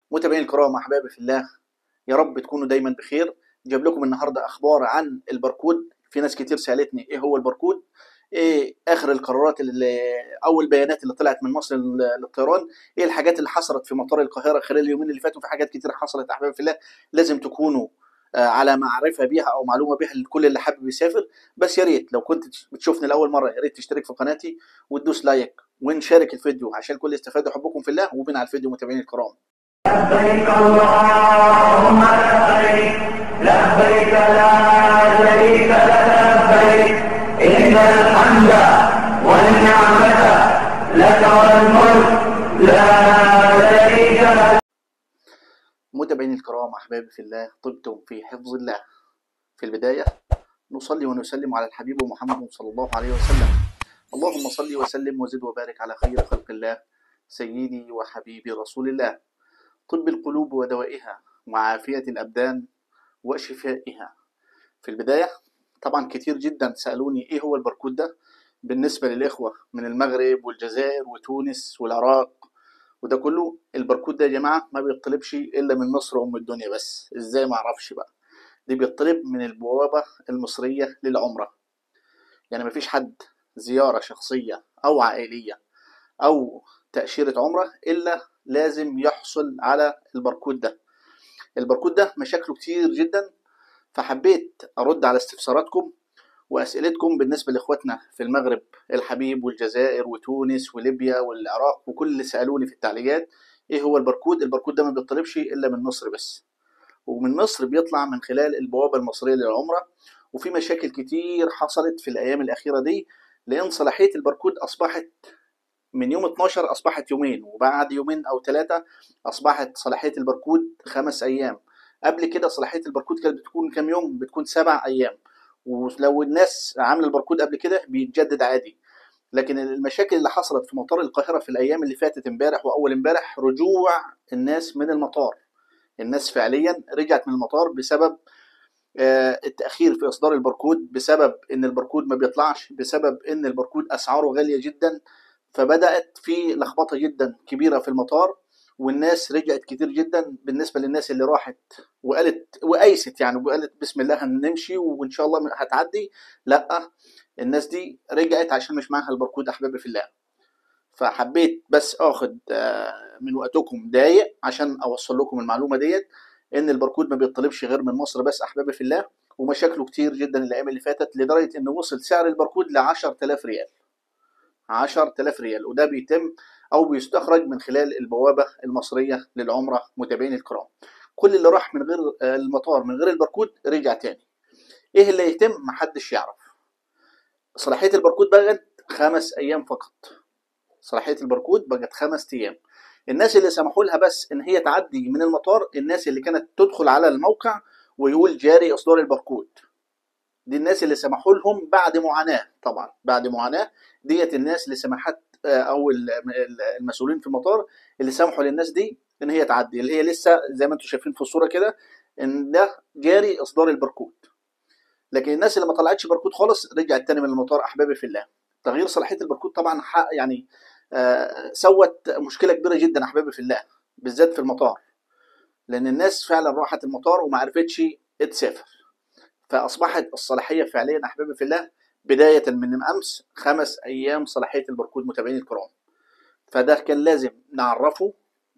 متابعين الكرام احبابي في الله يا رب تكونوا دايما بخير جاب لكم النهارده اخبار عن الباركود في ناس كتير سالتني ايه هو الباركود ايه اخر القرارات اللي او البيانات اللي طلعت من مصر للطيران ايه الحاجات اللي حصلت في مطار القاهره خلال اليومين اللي فاتوا في حاجات كتير حصلت احبابي في الله لازم تكونوا آه، على معرفه بيها او معلومه بيها لكل اللي حابب يسافر بس يا ريت لو كنت بتشوفني لاول مره يا ريت تشترك في قناتي وتدوس لايك ونشارك الفيديو عشان الكل يستفاد وحبكم في الله وبين على الفيديو متابعين الكرام لبيك اللهم لبيك لبيك لا شريك لك لبيك إن الحمد والنعمة لك والملك لا شريك لك متابعين الكرام احبابي في الله طبتم في حفظ الله في البدايه نصلي ونسلم على الحبيب محمد صلى الله عليه وسلم اللهم صل وسلم وزد وبارك على خير خلق الله سيدي وحبيبي رسول الله طب القلوب ودوائها وعافيه الابدان وشفائها في البدايه طبعا كتير جدا سالوني ايه هو الباركود ده بالنسبه للاخوه من المغرب والجزائر وتونس والعراق وده كله الباركود ده يا جماعه ما بيطلبش الا من مصر ام الدنيا بس ازاي ما اعرفش بقى دي بيطلب من البوابه المصريه للعمره يعني مفيش حد زياره شخصيه او عائليه او تاشيره عمره الا لازم يحصل على الباركود ده الباركود ده مشاكله كتير جدا فحبيت ارد على استفساراتكم واسئلتكم بالنسبه لاخواتنا في المغرب الحبيب والجزائر وتونس وليبيا والعراق وكل اللي سالوني في التعليقات ايه هو الباركود الباركود ده ما بيطلبش الا من مصر بس ومن مصر بيطلع من خلال البوابه المصريه للعمره وفي مشاكل كتير حصلت في الايام الاخيره دي لان صلاحيه الباركود اصبحت من يوم 12 اصبحت يومين وبعد يومين او ثلاثه اصبحت صلاحيه الباركود خمس ايام قبل كده صلاحيه الباركود كانت بتكون كام يوم بتكون سبع ايام ولو الناس عامله الباركود قبل كده بيتجدد عادي لكن المشاكل اللي حصلت في مطار القاهره في الايام اللي فاتت امبارح واول امبارح رجوع الناس من المطار الناس فعليا رجعت من المطار بسبب آه، التاخير في اصدار الباركود بسبب ان الباركود ما بيطلعش بسبب ان الباركود اسعاره غاليه جدا فبدات في لخبطه جدا كبيره في المطار والناس رجعت كتير جدا بالنسبه للناس اللي راحت وقالت وايست يعني وقالت بسم الله هنمشي وان شاء الله هتعدي لا الناس دي رجعت عشان مش معاها الباركود احبابي في الله فحبيت بس اخد آه، من وقتكم دقايق عشان اوصل لكم المعلومه ديت ان الباركود ما بيطلبش غير من مصر بس احبابي في الله ومشاكله كتير جدا الايام اللي فاتت لدرجه انه وصل سعر الباركود ل 10000 ريال 10000 ريال وده بيتم او بيستخرج من خلال البوابه المصريه للعمره متابعين الكرام كل اللي راح من غير آه، المطار من غير الباركود رجع تاني ايه اللي يتم محدش يعرف صلاحيه الباركود بقت خمس ايام فقط صلاحيه الباركود بقت خمس ايام الناس اللي سمحوا لها بس ان هي تعدي من المطار الناس اللي كانت تدخل على الموقع ويقول جاري اصدار الباركود دي الناس اللي سمحوا لهم بعد معاناه طبعا بعد معاناه ديت الناس اللي سمحت آه، او ال- ال- المسؤولين في المطار اللي سمحوا للناس دي ان هي تعدي اللي هي لسه زي ما انتم شايفين في الصوره كده ان ده جاري اصدار الباركود لكن الناس اللي ما طلعتش باركود خالص رجعت تاني من المطار احبابي في الله تغيير صلاحيه الباركود طبعا حق يعني آه، سوت مشكله كبيره جدا احبابي في الله بالذات في المطار لان الناس فعلا راحت المطار وما عرفتش تسافر فاصبحت الصلاحيه فعليا احبابي في الله بدايه من امس خمس ايام صلاحيه الباركود متابعين الكرام فده كان لازم نعرفه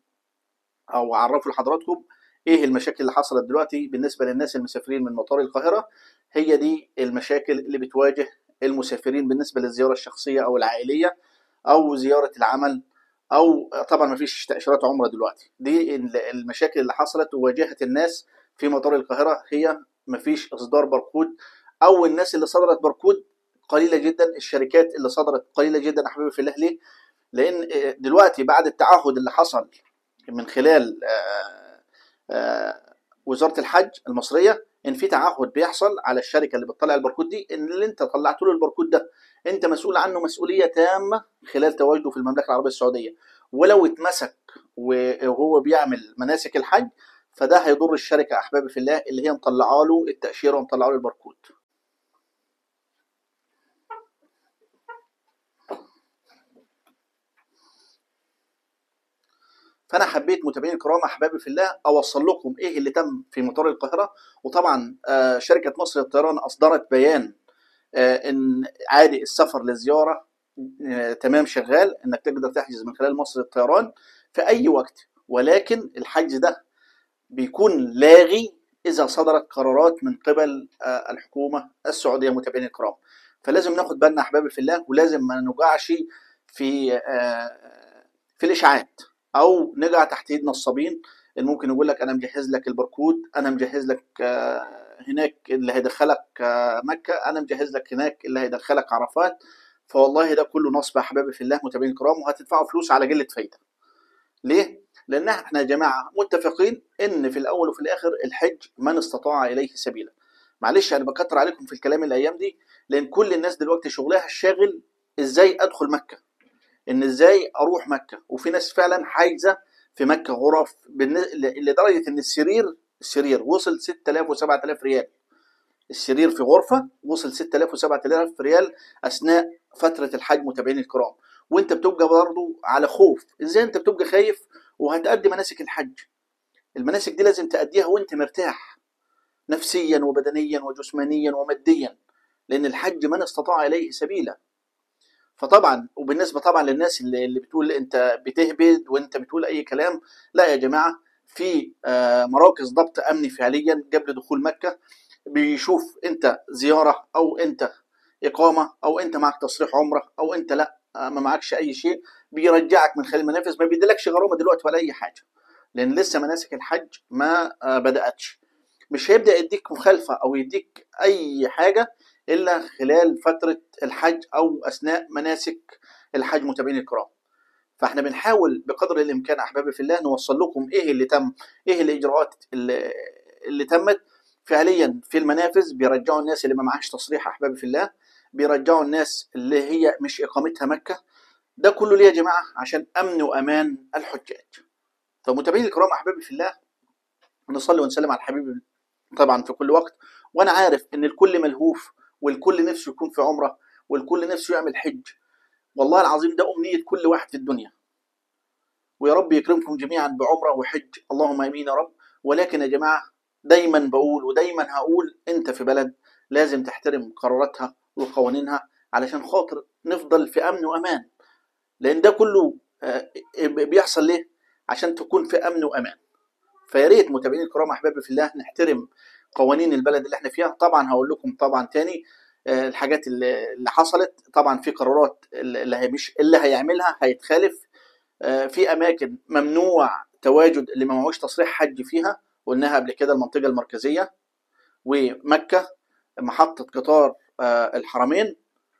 او اعرفه لحضراتكم ايه المشاكل اللي حصلت دلوقتي بالنسبه للناس المسافرين من مطار القاهره هي دي المشاكل اللي بتواجه المسافرين بالنسبه للزياره الشخصيه او العائليه او زياره العمل او طبعا ما فيش تاشيرات عمره دلوقتي دي ال- المشاكل اللي حصلت وواجهت الناس في مطار القاهره هي ما فيش اصدار باركود او الناس اللي صدرت باركود قليله جدا الشركات اللي صدرت قليله جدا احبابي في الله ليه لان آه، دلوقتي بعد التعهد اللي حصل من خلال آه، آه، وزاره الحج المصريه ان في تعهد بيحصل على الشركه اللي بتطلع الباركود دي ان اللي انت طلعت له الباركود ده انت مسؤول عنه مسؤوليه تامه خلال تواجده في المملكه العربيه السعوديه ولو اتمسك وهو بيعمل مناسك الحج فده هيضر الشركه احبابي في الله اللي هي مطلعه له التاشيره ومطلعه له الباركود فانا حبيت متابعين الكرام احبابي في الله اوصل لكم ايه اللي تم في مطار القاهره وطبعا آه، شركه مصر للطيران اصدرت بيان آه، ان عادي السفر للزياره آه، تمام شغال انك تقدر تحجز من خلال مصر للطيران في اي وقت ولكن الحجز ده بيكون لاغي اذا صدرت قرارات من قبل آه، الحكومه السعوديه متابعين الكرام فلازم ناخد بالنا احبابي في الله ولازم ما نوجعش في آه، في الاشاعات او نقع تحت ايد نصابين اللي ممكن يقول لك انا مجهز لك البركود انا مجهز لك آه، هناك اللي هيدخلك آه، مكه انا مجهز لك هناك اللي هيدخلك عرفات فوالله ده كله نصب يا احبابي في الله متابعين الكرام وهتدفعوا فلوس على قله فايده ليه لان احنا يا جماعه متفقين ان في الاول وفي الاخر الحج من استطاع اليه سبيلا معلش انا بكتر عليكم في الكلام الايام دي لان كل الناس دلوقتي شغلها الشاغل ازاي ادخل مكه ان ازاي اروح مكه وفي ناس فعلا حاجزه في مكه غرف بالن- لدرجه ان السرير السرير وصل 6000 و7000 ريال السرير في غرفه وصل 6000 و7000 ريال اثناء فتره الحج متابعين الكرام وانت بتبقى برضه على خوف ازاي انت بتبقى خايف وهتأدي مناسك الحج المناسك دي لازم تأديها وانت مرتاح نفسيا وبدنيا وجسمانيا وماديا لان الحج من استطاع اليه سبيلا فطبعا وبالنسبه طبعا للناس اللي, اللي بتقول انت بتهبد وانت بتقول اي كلام لا يا جماعه في آه، مراكز ضبط امني فعليا قبل دخول مكه بيشوف انت زياره او انت اقامه او انت معك تصريح عمره او انت لا آه، ما معكش اي شيء بيرجعك من خلال المنافذ ما بيديلكش غرامه دلوقتي ولا اي حاجه لان لسه مناسك الحج ما آه، بداتش مش هيبدا يديك مخالفه او يديك اي حاجه الا خلال فتره الحج او اثناء مناسك الحج متابعين الكرام فاحنا بنحاول بقدر الامكان احبابي في الله نوصل لكم ايه اللي تم ايه الاجراءات اللي, اللي تمت فعليا في المنافذ بيرجعوا الناس اللي ما معهاش تصريح احبابي في الله بيرجعوا الناس اللي هي مش اقامتها مكه ده كله ليه يا جماعه عشان امن وامان الحجاج فمتابعين الكرام احبابي في الله نصلي ونسلم على الحبيب طبعا في كل وقت وانا عارف ان الكل ملهوف والكل نفسه يكون في عمره والكل نفسه يعمل حج والله العظيم ده امنيه كل واحد في الدنيا ويا رب يكرمكم جميعا بعمره وحج اللهم امين يا رب ولكن يا جماعه دايما بقول ودايما هقول انت في بلد لازم تحترم قراراتها وقوانينها علشان خاطر نفضل في امن وامان لان ده كله آه، بيحصل ليه عشان تكون في امن وامان فيا ريت متابعين الكرام احبابي في الله نحترم قوانين البلد اللي احنا فيها طبعا هقول لكم طبعا تاني آه، الحاجات اللي اللي حصلت طبعا في قرارات اللي هي مش اللي هيعملها هيتخالف آه، في اماكن ممنوع تواجد اللي ما معهوش تصريح حج فيها قلناها قبل كده المنطقه المركزيه ومكه محطه قطار آه، الحرمين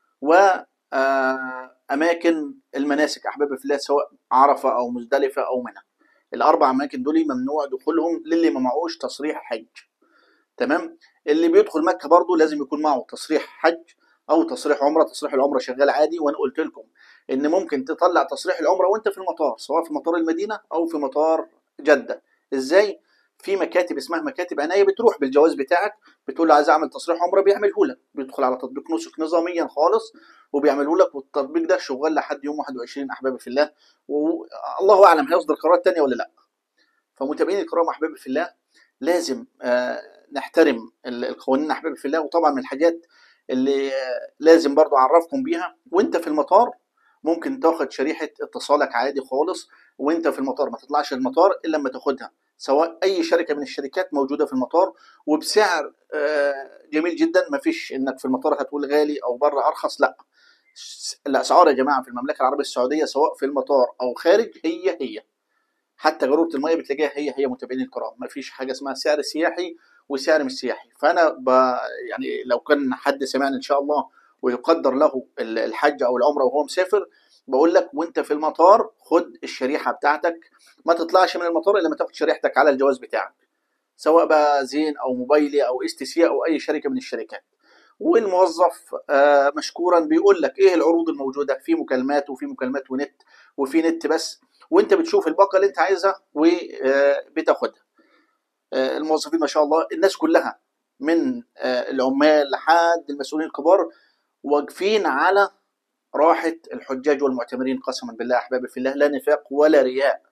واماكن المناسك احبابي في الله سواء عرفه او مزدلفه او منى الاربع اماكن دول ممنوع دخولهم للي ما معهوش تصريح حج تمام اللي بيدخل مكه برضه لازم يكون معه تصريح حج او تصريح عمره تصريح العمره شغال عادي وانا قلت لكم ان ممكن تطلع تصريح العمره وانت في المطار سواء في مطار المدينه او في مطار جده ازاي في مكاتب اسمها مكاتب عنايه بتروح بالجواز بتاعك بتقول له عايز اعمل تصريح عمره بيعمله لك بيدخل على تطبيق نسك نظاميا خالص وبيعمله لك والتطبيق ده شغال لحد يوم 21 احبابي في الله والله اعلم هيصدر قرارات تانية ولا لا فمتابعين الكرام احبابي في الله لازم آه، نحترم ال- القوانين احبابي في الله وطبعا من الحاجات اللي آه، لازم برضو اعرفكم بيها وانت في المطار ممكن تاخد شريحه اتصالك عادي خالص وانت في المطار ما تطلعش المطار الا لما تاخدها سواء اي شركه من الشركات موجوده في المطار وبسعر آه، جميل جدا ما فيش انك في المطار هتقول غالي او بره ارخص لا س- الاسعار يا جماعه في المملكه العربيه السعوديه سواء في المطار او خارج هي هي حتى جروره الميه بتلاقيها هي هي متابعين الكرام ما فيش حاجه اسمها سعر سياحي وسعر مش سياحي فانا ب... يعني لو كان حد سمعني ان شاء الله ويقدر له ال- الحج او العمره وهو مسافر بقول لك وانت في المطار خد الشريحه بتاعتك ما تطلعش من المطار الا لما تاخد شريحتك على الجواز بتاعك سواء بقى زين او موبايلي او اس تي سي او اي شركه من الشركات والموظف آه، مشكورا بيقول لك ايه العروض الموجوده في مكالمات وفي مكالمات ونت وفي نت بس وانت بتشوف الباقه اللي انت عايزها وبتاخدها الموظفين ما شاء الله الناس كلها من آه، العمال لحد المسؤولين الكبار واقفين على راحه الحجاج والمعتمرين قسما بالله احبابي في الله لا نفاق ولا رياء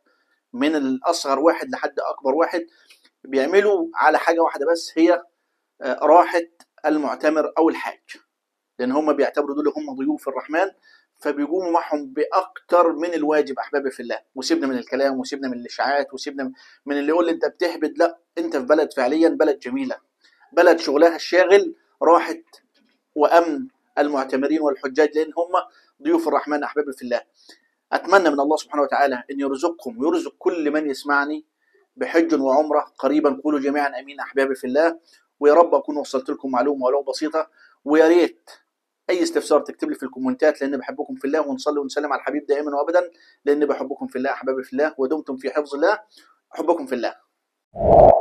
من الاصغر واحد لحد اكبر واحد بيعملوا على حاجه واحده بس هي آه، راحه المعتمر او الحاج لان هم بيعتبروا دول هم ضيوف الرحمن فبيقوموا معهم باكتر من الواجب احبابي في الله وسيبنا من الكلام وسيبنا من الاشاعات وسيبنا من اللي يقول لي انت بتهبد لا انت في بلد فعليا بلد جميله بلد شغلها الشاغل راحه وامن المعتمرين والحجاج لان هم ضيوف الرحمن احبابي في الله اتمنى من الله سبحانه وتعالى ان يرزقكم ويرزق كل من يسمعني بحج وعمره قريبا قولوا جميعا امين احبابي في الله ويا رب اكون وصلت لكم معلومه ولو بسيطه ويا ريت اي استفسار تكتب لي في الكومنتات لان بحبكم في الله ونصلي ونسلم على الحبيب دائما وابدا لان بحبكم في الله احبابي في الله ودمتم في حفظ الله احبكم في الله